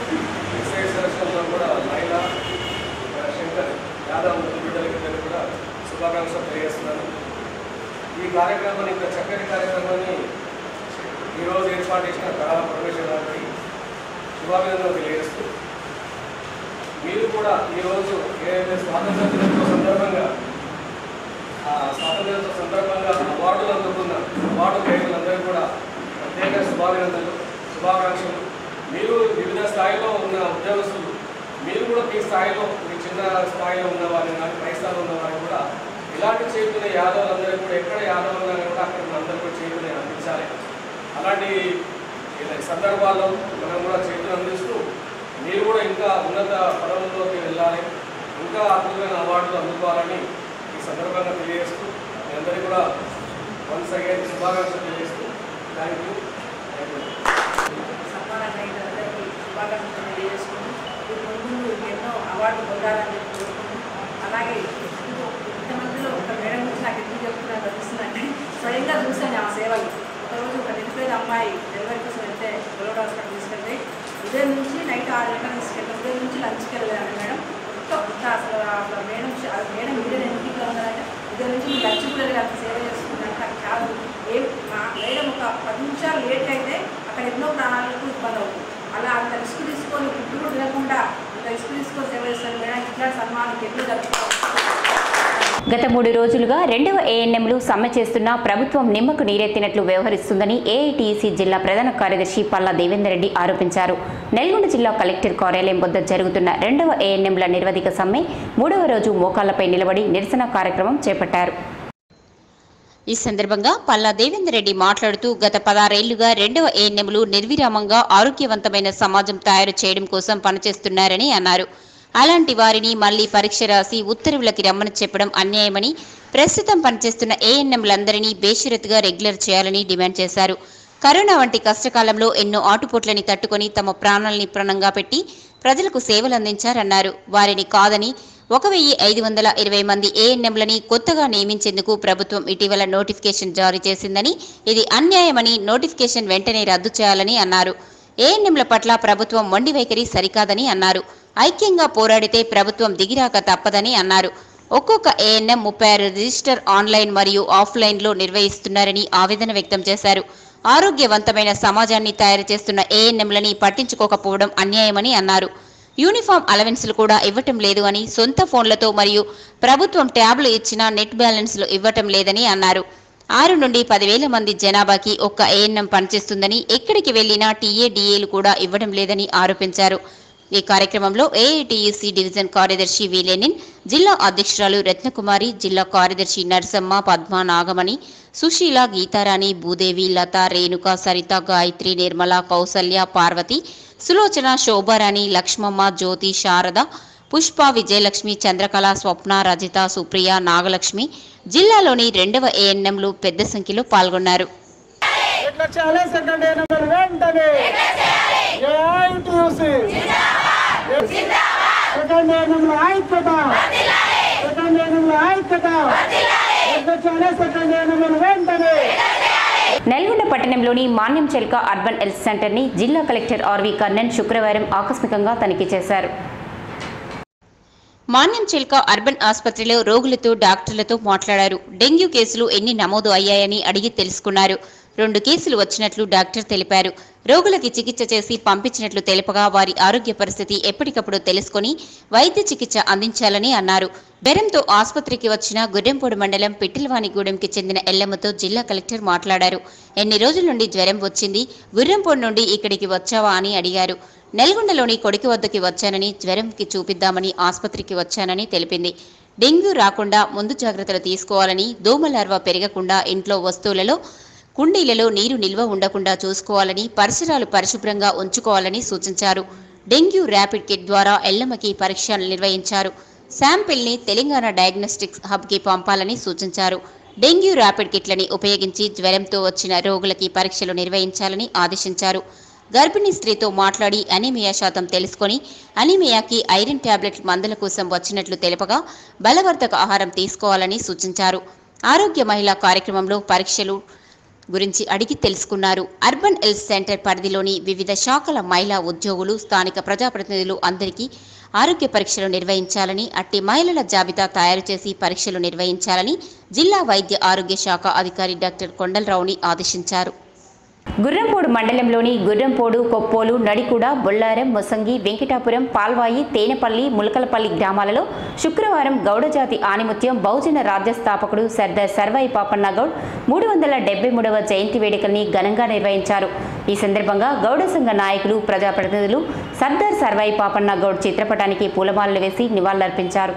ఎస్ఐ సెలక్షన్లో కూడా లైలా శంకర్ యాదవ్ ముగ్గురు బిడ్డలకి ఇద్దరు కూడా శుభాకాంక్షలు తెలియజేస్తున్నాను ఈ కార్యక్రమాన్ని ఇంత చక్కటి కార్యక్రమాన్ని ఈరోజు ఏర్పాటు చేసిన కళా పరమేశ్వర గారికి శుభాభినందనలు తెలియజేస్తూ మీరు కూడా ఈరోజు ఏదైతే స్వాతంత్ర దినోత్సవ సందర్భంగా ఆ స్వాతంత్ర దినోత్సవ సందర్భంగా అవార్డులు అందుకున్న అవార్డు గ్రహీతలందరికీ కూడా ప్రత్యేక శుభాభినందనలు శుభాకాంక్షలు మీరు వివిధ స్థాయిలో ఉన్న ఉద్యోగస్తులు మీరు కూడా మీ స్థాయిలో మీ చిన్న స్థాయిలో ఉన్న వారిని కానీ పై స్థాయిలో ఉన్న వారిని కూడా ఇలాంటి చేతున్న యాదవులందరూ కూడా ఎక్కడ యాదవ్ ఉన్నా కూడా అక్కడ అందరూ కూడా చేతులు అందించాలి అలాంటి ఇలా సందర్భాల్లో మనం కూడా చేతులు అందిస్తూ మీరు కూడా ఇంకా ఉన్నత పదవుల్లోకి వెళ్ళాలి ఇంకా అద్భుతమైన అవార్డులు అందుకోవాలని ఈ సందర్భంగా తెలియజేస్తూ మీ అందరికీ కూడా వన్స్ అగైన్ శుభాకాంక్షలు తెలియజేస్తూ థ్యాంక్ యూ థ్యాంక్ యూ సన్మానంగా అయిన అందరికీ శుభాకాంక్షలు తెలియజేసుకుంటూ ఇప్పుడు ముందు ఎన్నో అవార్డులు పొందాలని చెప్పి కోరుకుంటూ అలాగే ఇంతమందిలో ఒక మేడం గురించి నాకు ఎందుకు చెప్తున్నా తెలుస్తుందంటే స్వయంగా చూశాను ఆ సేవలు ఒకరోజు ఒక నిరుపేద అమ్మాయి డెలివరీ కోసం వెళ్తే గొలవడ హాస్పిటల్ తీసుకెళ్తే ఉదయం నుంచి నైట్ ఆరు గంటల తీసుకెళ్ళి ఉదయం నుంచి లంచ్కి వెళ్ళాను మేడం మొత్తం ఇంత అసలు అసలు మేడం ఆ మేడం వీడియో ఎందుకు ఉందంటే ఉదయం నుంచి మీరు లంచ్ కూడా వెళ్ళి అంత సేవ చేస్తుందంటే నాకు చాలా ఏం మా మేడం ఒక పది నిమిషాలు లేట్ అయితే అక్కడ ఎన్నో ప్రాణాలకు ఇబ్బంది అవుతుంది అలా అంత రిస్క్ తీసుకొని ఫుడ్ కూడా తినకుండా అంత రిస్క్ తీసుకొని సేవ చేస్తాను మేడం ఇట్లాంటి సన్మానం ఎప్పుడు జరుపుకోవాలి గత మూడు రోజులుగా రెండవ ఏఎన్ఎంలు సమ్మె చేస్తున్నా ప్రభుత్వం నిమ్మకు నీరెత్తినట్లు వ్యవహరిస్తుందని ఏఐటీసీ జిల్లా ప్రధాన కార్యదర్శి పల్లా దేవేందర్ రెడ్డి ఆరోపించారు నల్గొండ జిల్లా కలెక్టర్ కార్యాలయం వద్ద జరుగుతున్న రెండవ ఏఎన్ఎంల నిర్వధిక సమ్మె మూడవ రోజు మోకాళ్లపై నిలబడి నిరసన కార్యక్రమం చేపట్టారు ఈ సందర్భంగా పల్లా దేవేందర్ రెడ్డి మాట్లాడుతూ గత పదారేళ్లుగా రెండవ ఏఎన్ఎంలు నిర్విరామంగా ఆరోగ్యవంతమైన సమాజం తయారు చేయడం కోసం పనిచేస్తున్నారని అన్నారు అలాంటి వారిని మళ్లీ పరీక్ష రాసి ఉత్తర్వులకి రమ్మని చెప్పడం అన్యాయమని ప్రస్తుతం పనిచేస్తున్న ఏఎన్ఎంలందరినీ బేషరతుగా రెగ్యులర్ చేయాలని డిమాండ్ చేశారు కరోనా వంటి కష్టకాలంలో ఎన్నో ఆటుపోట్లని తట్టుకొని తమ ప్రాణాలని ప్రాణంగా పెట్టి ప్రజలకు సేవలు అందించారన్నారు వారిని కాదని ఒక వెయ్యి ఐదు వందల ఇరవై మంది ఏఎన్ఎంలని కొత్తగా నియమించేందుకు ప్రభుత్వం ఇటీవల నోటిఫికేషన్ జారీ చేసిందని ఇది అన్యాయమని నోటిఫికేషన్ వెంటనే రద్దు చేయాలని అన్నారు ఏఎన్ఎంల పట్ల ప్రభుత్వం మొండి వైఖరి సరికాదని అన్నారు ఐక్యంగా పోరాడితే ప్రభుత్వం దిగిరాక తప్పదని అన్నారు ఒక్కొక్క ఏఎన్ఎం ముప్పై ఆరు రిజిస్టర్ ఆన్లైన్ మరియు ఆఫ్లైన్లో నిర్వహిస్తున్నారని ఆవేదన వ్యక్తం చేశారు ఆరోగ్యవంతమైన సమాజాన్ని తయారు చేస్తున్న ఏఎన్ఎంలని పట్టించుకోకపోవడం అన్యాయమని అన్నారు యూనిఫామ్ అలవెన్స్లు కూడా ఇవ్వటం లేదు అని సొంత ఫోన్లతో మరియు ప్రభుత్వం ట్యాబ్లు ఇచ్చినా నెట్ బ్యాలెన్స్లు ఇవ్వటం లేదని అన్నారు ఆరు నుండి పదివేల మంది జనాభాకి ఒక్క ఏఎన్ఎం పనిచేస్తుందని ఎక్కడికి వెళ్లినా టీఏడీఏలు కూడా ఇవ్వడం లేదని ఆరోపించారు ఈ కార్యక్రమంలో ఏఐటీయూసీ డివిజన్ కార్యదర్శి విలేనిన్ జిల్లా అధ్యక్షురాలు రత్నకుమారి జిల్లా కార్యదర్శి నరసమ్మ పద్మ నాగమణి సుశీల గీతారాణి భూదేవి లత రేణుక సరిత గాయత్రి నిర్మల కౌసల్య పార్వతి సులోచన శోభారాణి లక్ష్మమ్మ జ్యోతి శారద పుష్ప విజయలక్ష్మి చంద్రకళ స్వప్న రజిత సుప్రియ నాగలక్ష్మి జిల్లాలోని రెండవ ఏఎన్ఎంలు పెద్ద సంఖ్యలో పాల్గొన్నారు ఎట్లా చేయాలి సెకండ్ ఎనిమిది వెంటనే ఏఐటీయూసీ సెకండ్ ఎనిమిది ఐక్యత సెకండ్ ఎనిమిది ఐక్యత ఎట్లా చేయాలి సెకండ్ ఎనిమిది వెంటనే నల్గొండ పట్టణంలోని మాన్యం చెల్క అర్బన్ హెల్త్ సెంటర్ని జిల్లా కలెక్టర్ ఆర్వి కర్ణన్ శుక్రవారం ఆకస్మికంగా తనిఖీ చేశారు మాన్యం చిల్క అర్బన్ ఆసుపత్రిలో రోగులతో డాక్టర్లతో మాట్లాడారు డెంగ్యూ కేసులు ఎన్ని నమోదు అయ్యాయని అడిగి తెలుసుకున్నారు రెండు కేసులు వచ్చినట్లు డాక్టర్ తెలిపారు రోగులకి చికిత్స చేసి పంపించినట్లు తెలుపగా వారి ఆరోగ్య పరిస్థితి ఎప్పటికప్పుడు తెలుసుకొని వైద్య చికిత్స అందించాలని అన్నారు బెరంతో ఆసుపత్రికి వచ్చిన గుర్రెంపూడి మండలం పిట్టిలవాణిగూడెంకి చెందిన ఎల్లమ్మతో జిల్లా కలెక్టర్ మాట్లాడారు ఎన్ని రోజుల నుండి జ్వరం వచ్చింది గుర్రెంపూడి నుండి ఇక్కడికి వచ్చావా అని అడిగారు నెల్గొండలోని కొడుకు వద్దకి వచ్చానని జ్వరంకి చూపిద్దామని ఆసుపత్రికి వచ్చానని తెలిపింది డెంగ్యూ రాకుండా ముందు జాగ్రత్తలు తీసుకోవాలని దోమ లార్వా పెరగకుండా ఇంట్లో వస్తువులలో కుండీలలో నీరు నిల్వ ఉండకుండా చూసుకోవాలని పరిసరాలు పరిశుభ్రంగా ఉంచుకోవాలని సూచించారు డెంగ్యూ ర్యాపిడ్ కిట్ ద్వారా ఎల్లమ్మకి పరీక్షలు నిర్వహించారు శాంపిల్ని తెలంగాణ డయాగ్నోస్టిక్స్ హబ్కి పంపాలని సూచించారు డెంగ్యూ ర్యాపిడ్ కిట్లని ఉపయోగించి జ్వరంతో వచ్చిన రోగులకి పరీక్షలు నిర్వహించాలని ఆదేశించారు గర్భిణీ స్త్రీతో మాట్లాడి అనీమియా శాతం తెలుసుకొని అనీమియాకి ఐరన్ టాబ్లెట్ మందుల కోసం వచ్చినట్లు తెలుపగా బలవర్ధక ఆహారం తీసుకోవాలని సూచించారు ఆరోగ్య మహిళా కార్యక్రమంలో పరీక్షలు గురించి అడిగి తెలుసుకున్నారు అర్బన్ హెల్త్ సెంటర్ పరిధిలోని వివిధ శాఖల మహిళా ఉద్యోగులు స్థానిక ప్రజాప్రతినిధులు అందరికీ ఆరోగ్య పరీక్షలు నిర్వహించాలని అట్టి మహిళల జాబితా తయారు చేసి పరీక్షలు నిర్వహించాలని జిల్లా వైద్య ఆరోగ్య శాఖ అధికారి డాక్టర్ కొండలరావుని ఆదేశించారు గుర్రంపోడు మండలంలోని గుర్రంపోడు కొప్పోలు నడికూడ బొల్లారం మొసంగి వెంకటాపురం పాల్వాయి తేనెపల్లి ములకలపల్లి గ్రామాలలో శుక్రవారం గౌడజాతి ఆనిముత్యం బహుజన రాజ్య స్థాపకుడు సర్దార్ సర్వాయి పాపన్న గౌడ్ మూడు వందల డెబ్బై మూడవ జయంతి వేడుకల్ని ఘనంగా నిర్వహించారు ఈ సందర్భంగా గౌడ సంఘ నాయకులు ప్రజాప్రతినిధులు సర్దార్ సర్వాయి పాపన్న గౌడ్ చిత్రపటానికి పూలమాలలు వేసి నివాళులర్పించారు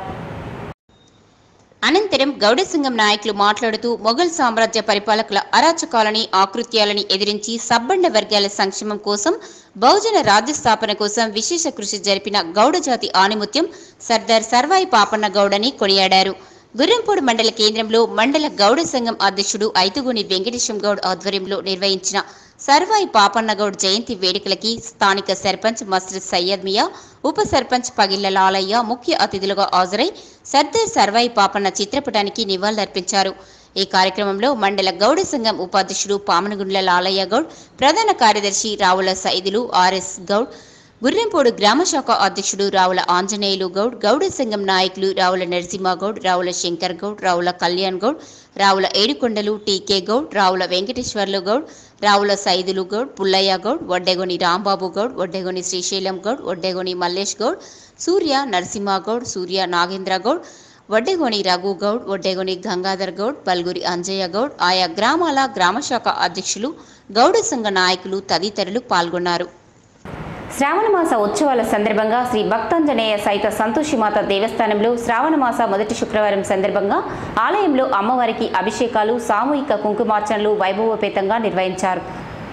అనంతరం గౌడసింగం నాయకులు మాట్లాడుతూ మొఘల్ సామ్రాజ్య పరిపాలకుల అరాచకాలని ఆకృత్యాలని ఎదిరించి సబ్బండ వర్గాల సంక్షేమం కోసం బహుజన రాజ్య స్థాపన కోసం విశేష కృషి జరిపిన గౌడ జాతి ఆణిముత్యం సర్దార్ సర్వాయి పాపన్న గౌడని కొనియాడారు గుర్రంపూడి మండల కేంద్రంలో మండల గౌడ సంఘం అధ్యక్షుడు ఐతుగుని వెంకటేశం గౌడ్ ఆధ్వర్యంలో నిర్వహించిన సర్వాయి పాపన్నగౌడ్ జయంతి వేడుకలకి స్థానిక సర్పంచ్ మస్రిద్ సయ్యద్ మియా ఉప సర్పంచ్ పగిళ్ల లాలయ్య ముఖ్య అతిథులుగా హాజరై సర్దార్ సర్వాయి పాపన్న చిత్రపటానికి నివాళులర్పించారు ఈ కార్యక్రమంలో మండల గౌడ సంఘం ఉపాధ్యక్షుడు పామనగుండ్ల లాలయ్య గౌడ్ ప్రధాన కార్యదర్శి రావుల సైదులు ఆర్ఎస్ గౌడ్ గుర్రెంపోడు గ్రామశాఖ అధ్యక్షుడు రావుల ఆంజనేయులు గౌడ్ గౌడ సంఘం నాయకులు రావుల నరసింహగౌడ్ రావుల శంకర్ గౌడ్ రావుల కళ్యాణ్ గౌడ్ రావుల ఏడుకొండలు టీకే గౌడ్ రావుల వెంకటేశ్వర్లు గౌడ్ రావుల సైదులు గౌడ్ పుల్లయ్య గౌడ్ వడ్డెగొని రాంబాబు గౌడ్ వడ్డెగొని శ్రీశైలం గౌడ్ వడ్డెగొని మల్లేష్ గౌడ్ సూర్య నరసింహ గౌడ్ సూర్య నాగేంద్ర గౌడ్ వడ్డెగొని రఘు గౌడ్ వడ్డెగొని గంగాధర్ గౌడ్ బల్గురి అంజయ్య గౌడ్ ఆయా గ్రామాల గ్రామశాఖ అధ్యక్షులు గౌడ సంఘ నాయకులు తదితరులు పాల్గొన్నారు శ్రావణమాస ఉత్సవాల సందర్భంగా శ్రీ భక్తాంజనేయ సైత సంతోషిమాత దేవస్థానంలో శ్రావణమాస మొదటి శుక్రవారం సందర్భంగా ఆలయంలో అమ్మవారికి అభిషేకాలు సామూహిక కుంకుమార్చనలు వైభవోపేతంగా నిర్వహించారు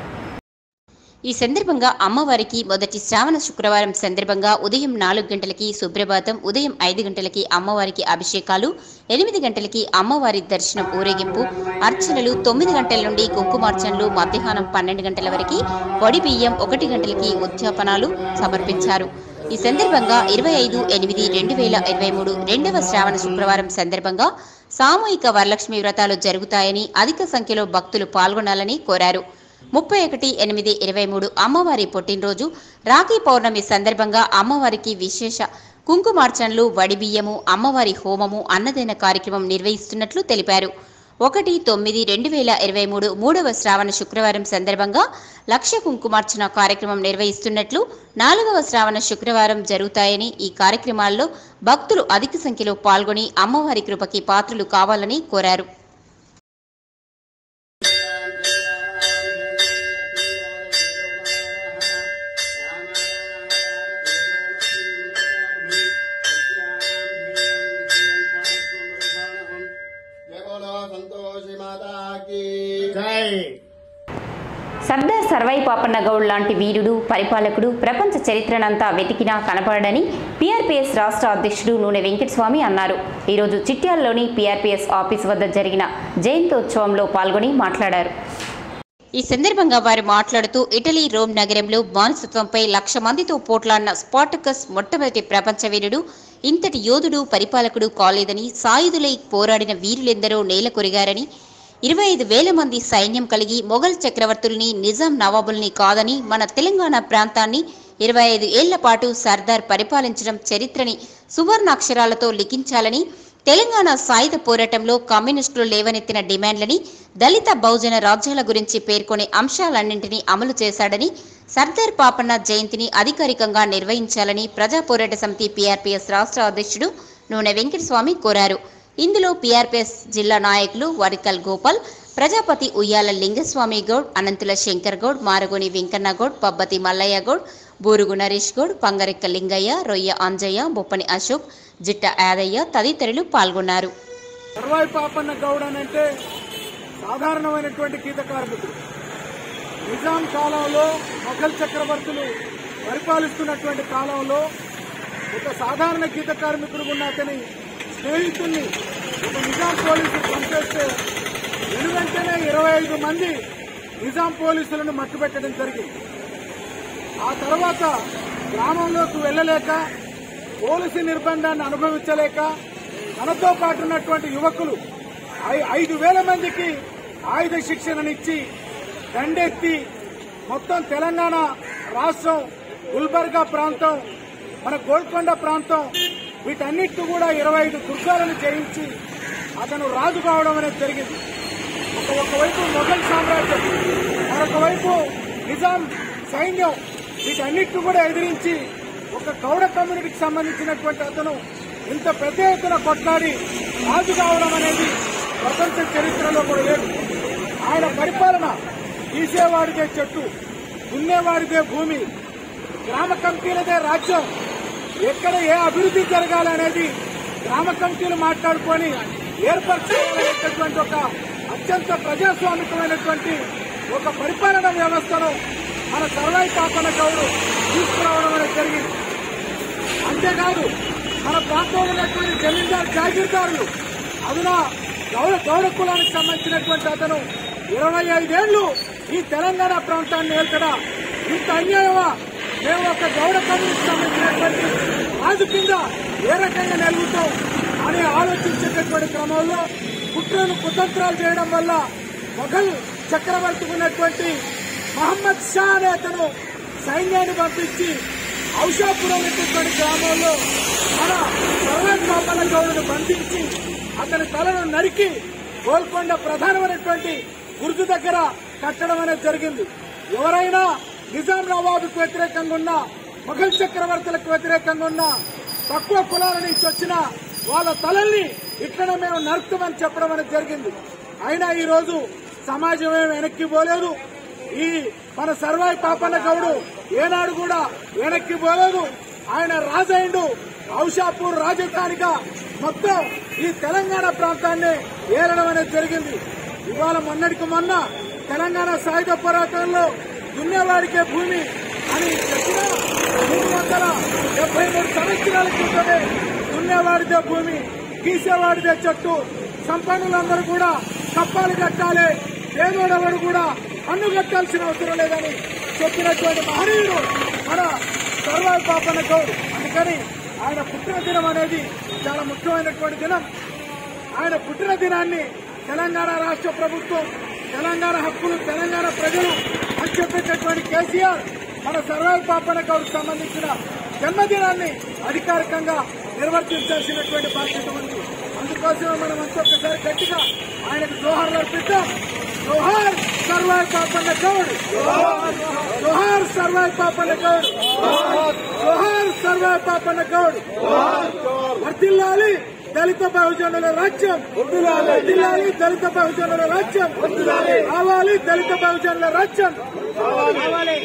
ఈ సందర్భంగా అమ్మవారికి మొదటి శ్రావణ శుక్రవారం సందర్భంగా ఉదయం నాలుగు గంటలకి సుప్రభాతం ఉదయం ఐదు గంటలకి అమ్మవారికి అభిషేకాలు ఎనిమిది గంటలకి అమ్మవారి దర్శనం ఊరేగింపు అర్చనలు తొమ్మిది గంటల నుండి కుంకుమార్చనలు మధ్యాహ్నం పన్నెండు గంటల వరకు పొడి బియ్యం ఒకటి గంటలకి ఉద్యాపనాలు సమర్పించారు ఈ సందర్భంగా ఇరవై ఐదు ఎనిమిది రెండు వేల ఇరవై మూడు రెండవ శ్రావణ శుక్రవారం సందర్భంగా సామూహిక వరలక్ష్మి వ్రతాలు జరుగుతాయని అధిక సంఖ్యలో భక్తులు పాల్గొనాలని కోరారు ముప్పై ఒకటి ఎనిమిది ఇరవై మూడు అమ్మవారి పుట్టినరోజు రాఖీ పౌర్ణమి సందర్భంగా అమ్మవారికి విశేష కుంకుమార్చనలు వడిబియ్యము అమ్మవారి హోమము అన్నదాన కార్యక్రమం నిర్వహిస్తున్నట్లు తెలిపారు ఒకటి తొమ్మిది రెండు వేల ఇరవై మూడు మూడవ శ్రావణ శుక్రవారం సందర్భంగా లక్ష కుంకుమార్చన కార్యక్రమం నిర్వహిస్తున్నట్లు నాలుగవ శ్రావణ శుక్రవారం జరుగుతాయని ఈ కార్యక్రమాల్లో భక్తులు అధిక సంఖ్యలో పాల్గొని అమ్మవారి కృపకి పాత్రులు కావాలని కోరారు సర్దార్ సర్వాయి పాపన్న గౌడ్ లాంటి వీరుడు పరిపాలకుడు ప్రపంచ చరిత్రనంతా వెతికినా కనపడని పీఆర్పీఎస్ రాష్ట్ర అధ్యక్షుడు నూనె వెంకటస్వామి అన్నారు ఈరోజు చిట్యాలలోని పీఆర్పీఎస్ ఆఫీస్ వద్ద జరిగిన జయంతోత్సవంలో పాల్గొని మాట్లాడారు ఈ సందర్భంగా వారు మాట్లాడుతూ ఇటలీ రోమ్ నగరంలో బానిసత్వంపై లక్ష మందితో పోట్లాడిన స్పాటకస్ మొట్టమొదటి ప్రపంచ వీరుడు ఇంతటి యోధుడు పరిపాలకుడు కాలేదని సాయుధులై పోరాడిన వీరులెందరో నేల కొరిగారని ఇరవై ఐదు వేల మంది సైన్యం కలిగి మొఘల్ చక్రవర్తుల్ని నిజాం నవాబుల్ని కాదని మన తెలంగాణ ప్రాంతాన్ని ఇరవై ఐదు ఏళ్ల పాటు సర్దార్ పరిపాలించడం చరిత్రని సువర్ణాక్షరాలతో లిఖించాలని తెలంగాణ సాయుధ పోరాటంలో కమ్యూనిస్టులు లేవనెత్తిన డిమాండ్లని దళిత బహుజన రాజ్యాల గురించి పేర్కొనే అంశాలన్నింటినీ అమలు చేశాడని సర్దార్ పాపన్న జయంతిని అధికారికంగా నిర్వహించాలని ప్రజా పోరాట సమితి పీఆర్పీఎస్ రాష్ట్ర అధ్యక్షుడు నూనె వెంకటస్వామి కోరారు ఇందులో పీఆర్పీఎస్ జిల్లా నాయకులు వరికల్ గోపాల్ ప్రజాపతి ఉయ్యాల లింగస్వామి గౌడ్ అనంతుల శంకర్ గౌడ్ మారగోని వెంకన్న గౌడ్ పబ్బతి మల్లయ్య గౌడ్ బూరుగు నరేష్ గౌడ్ పంగరెక్క లింగయ్య రొయ్య అంజయ్య బొప్పని అశోక్ జిట్ట యాదయ్య తదితరులు పాల్గొన్నారు సర్వాయి పాపన్న గౌడ్ అని అంటే సాధారణమైనటువంటి గీత కార్మికుడు నిజాం కాలంలో మొఘల్ చక్రవర్తులు పరిపాలిస్తున్నటువంటి కాలంలో ఒక సాధారణ గీత కార్మికుడు ఉన్న అతని స్నేహితుల్ని ఒక నిజాం పోలీసులు చంపేస్తే వెనువెంటనే ఇరవై ఐదు మంది నిజాం పోలీసులను మట్టుబెట్టడం జరిగింది ఆ తర్వాత గ్రామంలోకి వెళ్ళలేక పోలీసు నిర్బంధాన్ని అనుభవించలేక తనతో పాటు ఉన్నటువంటి యువకులు ఐ- ఐదు వేల మందికి ఆయుధ శిక్షణనిచ్చి దండెత్తి మొత్తం తెలంగాణ రాష్ట్రం గుల్బర్గా ప్రాంతం మన గోల్కొండ ప్రాంతం వీటన్నిటిని కూడా ఇరవై ఐదు దుర్గాలను జయించి అతను రాజు కావడం అనేది జరిగింది ఒక ఒకవైపు మొఘల్ సామ్రాజ్యం మరొక వైపు నిజాం సైన్యం వీటన్నిటిని కూడా ఎదిరించి ఒక గౌడ కమ్యూనిటీకి సంబంధించినటువంటి అతను ఇంత పెద్ద ఎత్తున కొట్లాడి రాజు కావడం అనేది ప్రపంచ చరిత్రలో కూడా లేదు ఆయన పరిపాలన తీసేవాడిదే చెట్టు దున్నేవాడిదే భూమి గ్రామ కమిటీలదే రాజ్యం ఎక్కడ ఏ అభివృద్ధి జరగాలనేది గ్రామ కమిటీలు మాట్లాడుకొని ఏర్పరచుకోవాలనేటటువంటి ఒక అత్యంత ప్రజాస్వామికమైనటువంటి ఒక పరిపాలన వ్యవస్థను మన సర్వాయి పాపన గౌడు తీసుకురావడం అనేది జరిగింది అంతేకాదు మన ప్రాంతంలో ఉన్నటువంటి జమీందార్ జాగీర్దారులు అదున గౌడ గౌడ కులానికి సంబంధించినటువంటి అతను ఇరవై ఐదేళ్లు ఈ తెలంగాణ ప్రాంతాన్ని ఏల్కడా ఇంత అన్యాయమా మేము ఒక గౌడ కమ్యూనికి సంబంధించినటువంటి రాజు కింద ఏ రకంగా నిలుగుతాం అని ఆలోచించేటటువంటి క్రమంలో కుట్రను కుతంత్రాలు చేయడం వల్ల మొఘల్ చక్రవర్తికి ఉన్నటువంటి మహమ్మద్ షా అనే అతను సైన్యాన్ని పంపించి ఔషాపురం అనేటువంటి గ్రామంలో మన సర్వేట్ పాపన్న గౌడును బంధించి అతని తలను నరికి గోల్కొండ ప్రధానమైనటువంటి గుర్తు దగ్గర కట్టడం అనేది జరిగింది ఎవరైనా నిజాం నవాబుకు వ్యతిరేకంగా ఉన్న మొఘల్ చక్రవర్తులకు వ్యతిరేకంగా ఉన్న తక్కువ కులాల నుంచి వచ్చిన వాళ్ళ తలల్ని ఇట్లనే మేము నరుకుతామని చెప్పడం అనేది జరిగింది అయినా ఈ రోజు సమాజం ఏం వెనక్కి పోలేదు ఈ మన సర్వాయి పాపన్న గౌడు ఏనాడు కూడా వెనక్కి పోలేదు ఆయన రాజైండు ఔషాపూర్ రాజధానిగా మొత్తం ఈ తెలంగాణ ప్రాంతాన్ని ఏలడం అనేది జరిగింది ఇవాళ మొన్నటికి మొన్న తెలంగాణ సాయుధ పోరాటంలో దున్నేవాడికే భూమి అని చెప్పిన మూడు వందల డెబ్బై మూడు సంవత్సరాల క్రితమే దున్నేవాడిదే భూమి గీసేవాడిదే చెట్టు సంపన్నులందరూ కూడా కప్పాలు కట్టాలి పేదోడెవడు కూడా పన్ను కట్టాల్సిన అవసరం లేదని చెప్పినటువంటి మహనీయుడు మన సర్వాయి పాపన్న గౌడ్ అందుకని ఆయన పుట్టిన దినం అనేది చాలా ముఖ్యమైనటువంటి దినం ఆయన పుట్టిన దినాన్ని తెలంగాణ రాష్ట్ర ప్రభుత్వం తెలంగాణ హక్కులు తెలంగాణ ప్రజలు అని చెప్పేటటువంటి కేసీఆర్ మన సర్వాయి పాపన్న గౌడ్కి సంబంధించిన జన్మదినాన్ని అధికారికంగా నిర్వర్తించాల్సినటువంటి బాధ్యత ఉంది అందుకోసమే మనం అంతా ఒకసారి గట్టిగా ఆయనకు జోహార్లు అర్పిద్దాం జోహార్ సర్వాయి పాపన్న గౌడ్ జోహార్ సర్వాయి పాపన్న గౌడ్ జోహార్ సర్వాయి పాపన్న గౌడ్ వర్తిల్లాలి దళిత బహుజనుల రాజ్యం వర్తిల్లాలి దళిత బహుజనుల రాజ్యం రావాలి దళిత బహుజనుల రాజ్యం రావాలి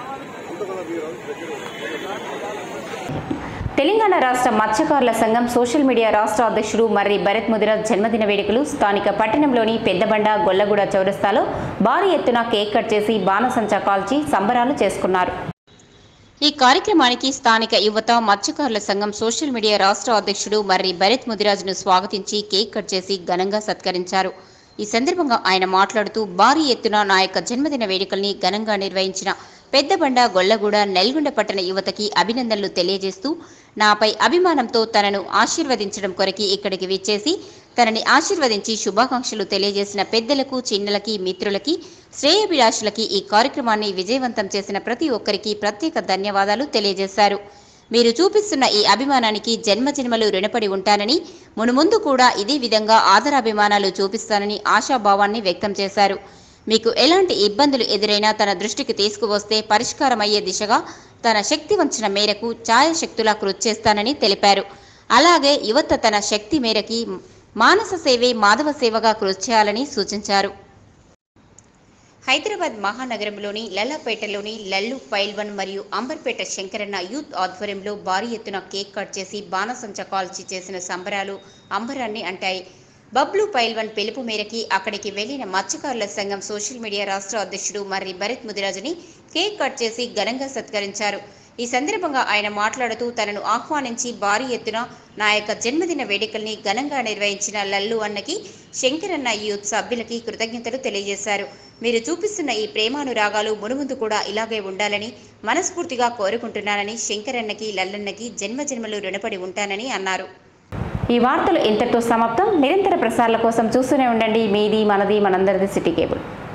తెలంగాణ రాష్ట్ర మత్స్యకారుల సంఘం సోషల్ మీడియా రాష్ట్ర అధ్యక్షుడు మర్రి భరత్ ముదిరాజ్ జన్మదిన వేడుకలు స్థానిక పట్టణంలోని పెద్దబండ గొల్లగూడ చౌరస్తాలో భారీ ఎత్తున కేక్ కట్ చేసి బాణసంచా కాల్చి సంబరాలు చేసుకున్నారు ఈ కార్యక్రమానికి స్థానిక యువత మత్స్యకారుల సంఘం సోషల్ మీడియా రాష్ట్ర అధ్యక్షుడు మర్రి భరత్ ముదిరాజును స్వాగతించి కేక్ కట్ చేసి ఘనంగా సత్కరించారు ఈ సందర్భంగా ఆయన మాట్లాడుతూ భారీ ఎత్తున నా యొక్క జన్మదిన వేడుకల్ని ఘనంగా నిర్వహించిన పెద్దబండ గొల్లగూడ నల్గొండ పట్టణ యువతకి అభినందనలు తెలియజేస్తూ నాపై అభిమానంతో తనను ఆశీర్వదించడం కొరకి ఇక్కడికి విచ్చేసి తనని ఆశీర్వదించి శుభాకాంక్షలు తెలియజేసిన పెద్దలకు చిన్నలకి మిత్రులకి శ్రేయభిలాషులకి ఈ కార్యక్రమాన్ని విజయవంతం చేసిన ప్రతి ఒక్కరికి ప్రత్యేక ధన్యవాదాలు తెలియజేశారు మీరు చూపిస్తున్న ఈ అభిమానానికి జన్మజన్మలు రుణపడి ఉంటానని మునుముందు కూడా ఇదే విధంగా ఆదరాభిమానాలు చూపిస్తానని ఆశాభావాన్ని వ్యక్తం చేశారు మీకు ఎలాంటి ఇబ్బందులు ఎదురైనా తన దృష్టికి తీసుకువస్తే పరిష్కారమయ్యే దిశగా తన శక్తి వంచిన మేరకు ఛాయాశక్తులా కృషి చేస్తానని తెలిపారు అలాగే యువత తన శక్తి మేరకి మానస సేవే మాధవ సేవగా కృషి చేయాలని సూచించారు హైదరాబాద్ మహానగరంలోని లల్లాపేటలోని లల్లు పైల్వన్ మరియు అంబర్పేట శంకరన్న యూత్ ఆధ్వర్యంలో భారీ ఎత్తున కేక్ కట్ చేసి బాణసంచ కాల్చి చేసిన సంబరాలు అంబరాన్ని అంటాయి బబ్లు పైల్వన్ పిలుపు మేరకి అక్కడికి వెళ్లిన మత్స్యకారుల సంఘం సోషల్ మీడియా రాష్ట్ర అధ్యక్షుడు మర్రి భరత్ ముదిరాజుని కేక్ కట్ చేసి ఘనంగా సత్కరించారు ఈ సందర్భంగా ఆయన మాట్లాడుతూ తనను ఆహ్వానించి భారీ ఎత్తున నా యొక్క జన్మదిన వేడుకల్ని ఘనంగా నిర్వహించిన లల్లు అన్నకి శంకరన్న యూత్ సభ్యులకి కృతజ్ఞతలు తెలియజేశారు మీరు చూపిస్తున్న ఈ ప్రేమానురాగాలు మునుముందు కూడా ఇలాగే ఉండాలని మనస్ఫూర్తిగా కోరుకుంటున్నానని శంకరన్నకి లల్లన్నకి జన్మజన్మలు రుణపడి ఉంటానని అన్నారు ఈ వార్తలు ఇంతటితో సమాప్తం నిరంతర ప్రసారాల కోసం చూస్తూనే ఉండండి మీది మనది మనందరిది సిటీ కేబుల్